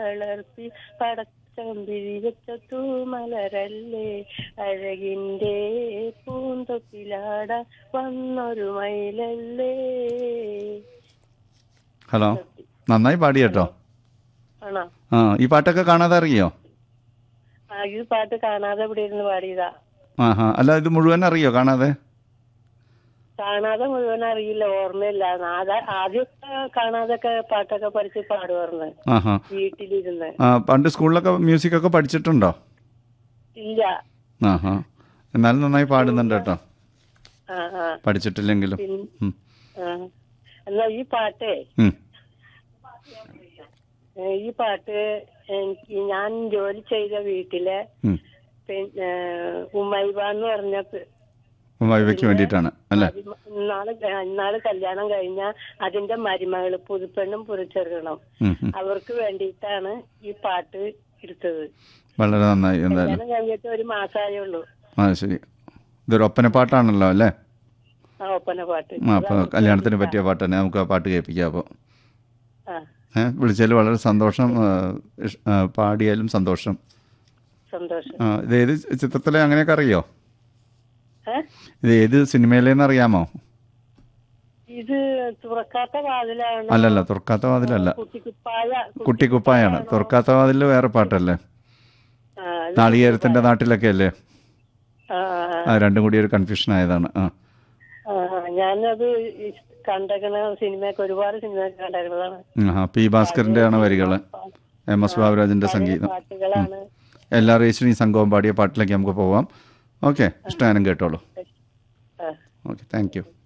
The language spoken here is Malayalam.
വളർത്തി പടച്ചമ്പിരി വെച്ച തൂമലരല്ലേ അഴകിന്റെ പൂന്തൊപ്പിലാട വന്നൊരു മയിലല്ലേ ഹലോ നന്നായി പാടി കേട്ടോ ആണോ ആ ഈ പാട്ടൊക്കെ കാണാതെ അറിയോ ആ ഈ പാട്ട് കാണാതെ ഇവിടെ ഇരുന്ന് പാടിയതാ ആ ഹാ അല്ല ഇത് മുഴുവൻ അറിയോ കാണാതെ കാണാതെ മുഴുവൻ അറിയില്ല ഓർമ്മയില്ല ആദ്യ- ആദ്യമൊക്കെ കാണാതൊക്കെ പാട്ടൊക്കെ പഠിച്ച് പാടുവാർന്ന് ആ ഹാ വീട്ടിലിരുന്ന് ആ പണ്ട് സ്കൂളിലൊക്കെ മ്യൂസിക് ഒക്കെ പഠിച്ചിട്ടുണ്ടോ ഇല്ല ആ ഹാ എന്നാലും നന്നായി പാടുന്നുണ്ട് കേട്ടോ ആ ആ പഠിച്ചിട്ടില്ലെങ്കിലും പിൻ- ഉം. ആ. എന്നാ ഈ പാട്ടേ ഉം. ഏ, ഈ പാട്ട് എനിക്ക് ഞാൻ ജോലി ചെയ്ത വീട്ടിലെ ഉം. പിന്നെ ഉമ്മൈബ എന്ന് പറഞ്ഞ പെ- വൈവയ്ക്ക് വേണ്ടിയിട്ടാണ് അല്ലേ മരുമ- ഇന്നാള് ക- ഇന്നാള് കല്യാണം കഴിഞ്ഞ അതിന്റെ മരുമകള് പുതുപ്പെണ്ണും പുതുച്ചെറുകണം ഉം, ഉം. അവർക്ക് വേണ്ടിയിട്ടാണ് ഈ പാട്ട് എടുത്തത് വളരെ നന്നായി എന്തായാലും കല്യാണം കഴിഞ്ഞിട്ട് ഒരു മാസമായേ ഉള്ളൂ ആ ശരി ഇതൊരു ഒപ്പന പാട്ടാണല്ലോ അല്ലേ ആ ഒപ്പന പാട്ട് ആ അപ്പോൾ കല്യാണത്തിന് പറ്റിയ പാട്ട് തന്നെ നമുക്ക് ആ പാട്ട് കേൾപ്പിക്കാം അപ്പോൾ ആ ഏഹ് വിളിച്ചതിൽ വളരെ സന്തോഷം ആ, ഇഷ്- ആ, പാടിയാലും സന്തോഷം സന്തോഷം ആ, ഇത് ഏത് ചിത്രത്തിലെ അങ്ങനെയൊക്കെ അറിയോ ഏ? ഇത് ഏത് സിനിമയിലേന്ന് അറിയാമോ ഇത് തുറക്കാത്ത വാതിലാണ് അല്ലല്ല തുറക്കാത്ത വാതിലല്ല കുട്ടിക്കുപ്പായ കുട്ടിക്കുപ്പായാണ് തുറക്കാത്ത വാതിൽ വേറെ പാട്ടല്ലേ ആ, ഇത് നാളികേരത്തിന്റെ നാട്ടിലൊക്കെ അല്ലേ ആ, ആ രണ്ടും കൂടി ഒരു കൺഫ്യൂഷൻ ആയതാണ് ആ ആ, ആ, ഞാനത് ഈ കണ്ടേക്കണ സിനിമയൊക്കെ ഒരുപാട് സിനിമയൊക്കെ കണ്ടേക്കണതാണ് ആ പി ഭാസ്കറിന്റെ ആണ് വരികൾ എം എസ് ബാബുരാജിന്റെ സംഗീതം പാട്ടുകളാണ് എല്ലാ റേഷനും സംഘവും പാടിയ പാട്ടിലേക്ക് നമുക്ക് പോവാം ഓക്കെ ഇഷ്ടഗാനം കേട്ടോളൂ ആ ഓക്കെ താങ്ക് യു